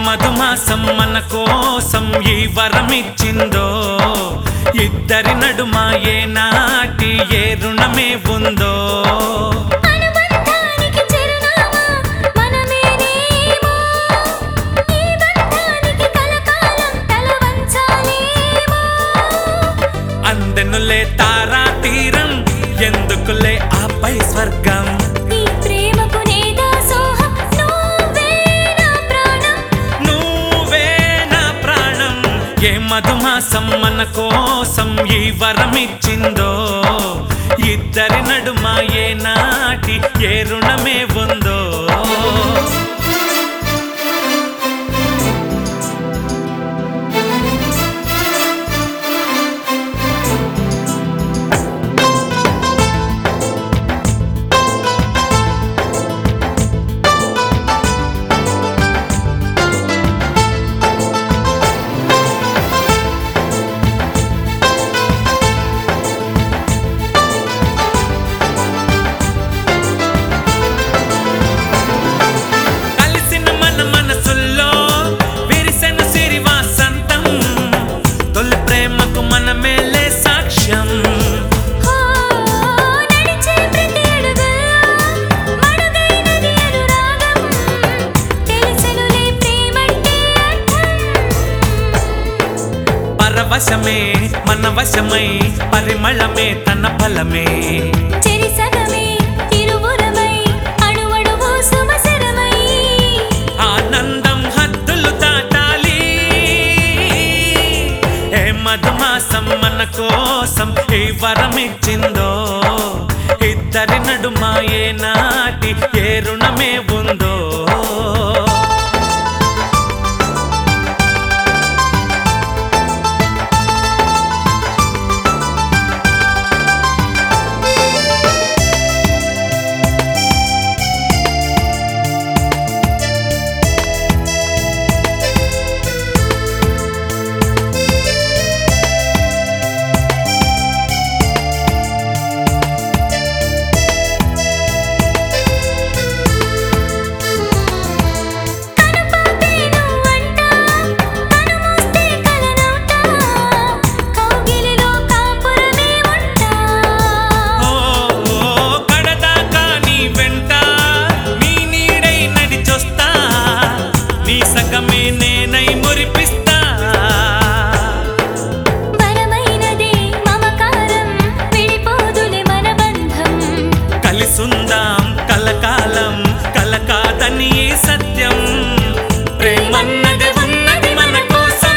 మధుమాసం మన కోసం ఈ వరమిచ్చిందో ఇద్దరి నడుమ ఏ నాటి ఏ రుణమే ఉందో అనుబంధానికి చిరునామా మనమేనేమో ఈ బంధానికి కలకాలం తల వంచాలేమో అందెనులే తారా తీరం ఎందుకులే ఆపై స్వర్గం ఈ ప్రేమకు నేదా సోహం నువ్వే నా ప్రాణం నువ్వే నా ప్రాణం ఏ మధుమాసం మన కోసం ఈ వరమిచ్చిందో ఇద్దరి నడుమ ఏ నాటి ఏ రుణమే ఉందో కలిసిన మన మనసుల్లో విరిసెన సిరి వాసంతం తొలి ప్రేమకు మనమేలే సాక్ష్యం హో నడిచే ప్రతి అడుగులో మడుగైనది అనురాగం తెలిసెనులే ప్రేమంటే అర్థం పరవశమే మన వశమై పరిమళమే తన ఫలమే చెరిసగమే ఇరువురమై అణువణువు సుమసరమై ఆనందం హద్దులు దాటాలి ఏ మధుమాసం మన కోసం ఈ వరమిచ్చిందో ఇద్దరి నడుమ ఏ నాటి ఏ రుణమే ఉందో కనుపాపే నువ్వంట కనుమూస్తే కలనవుతా కౌగిలిలో కాపురమే ఉంటా ఓ ఓ, కడదాకా నీ వెంట నీ నీడై నడిచొస్తా నీ సగమే నేనై మురిపిస్తా వరమైనదే మమకారం విడిపోదులే మన బంధం కలిసుందాం కలకాలం కలకాదని ఈ సత్యం ప్రేమన్నది ఉన్నది మన కోసం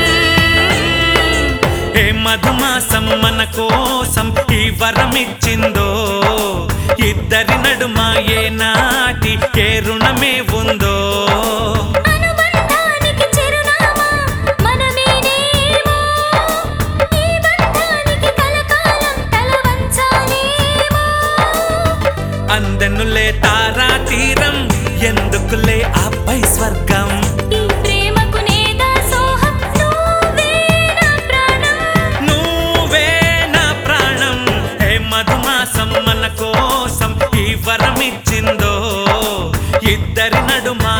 ఏ మధుమాసం మన కోసం ఈ వరమిచ్చిందో ఇద్దరి నడుమ ఏ నాటి ఏ రుణమే ఉందో అనుబంధానికి చిరునామా మనమేనేమో ఈ బంధానికి కలకాలం తల వంచాలేమో అందెనులే తారా తీరం ఎందుకులే ఆపై స్వర్గం ఈ ప్రేమకు నేదా సోహం నువ్వే నా ప్రాణం నువ్వే నా ప్రాణం ఏ మధుమాసం మన కోసం ఈ వరమిచ్చిందో ఇద్దరి నడుమ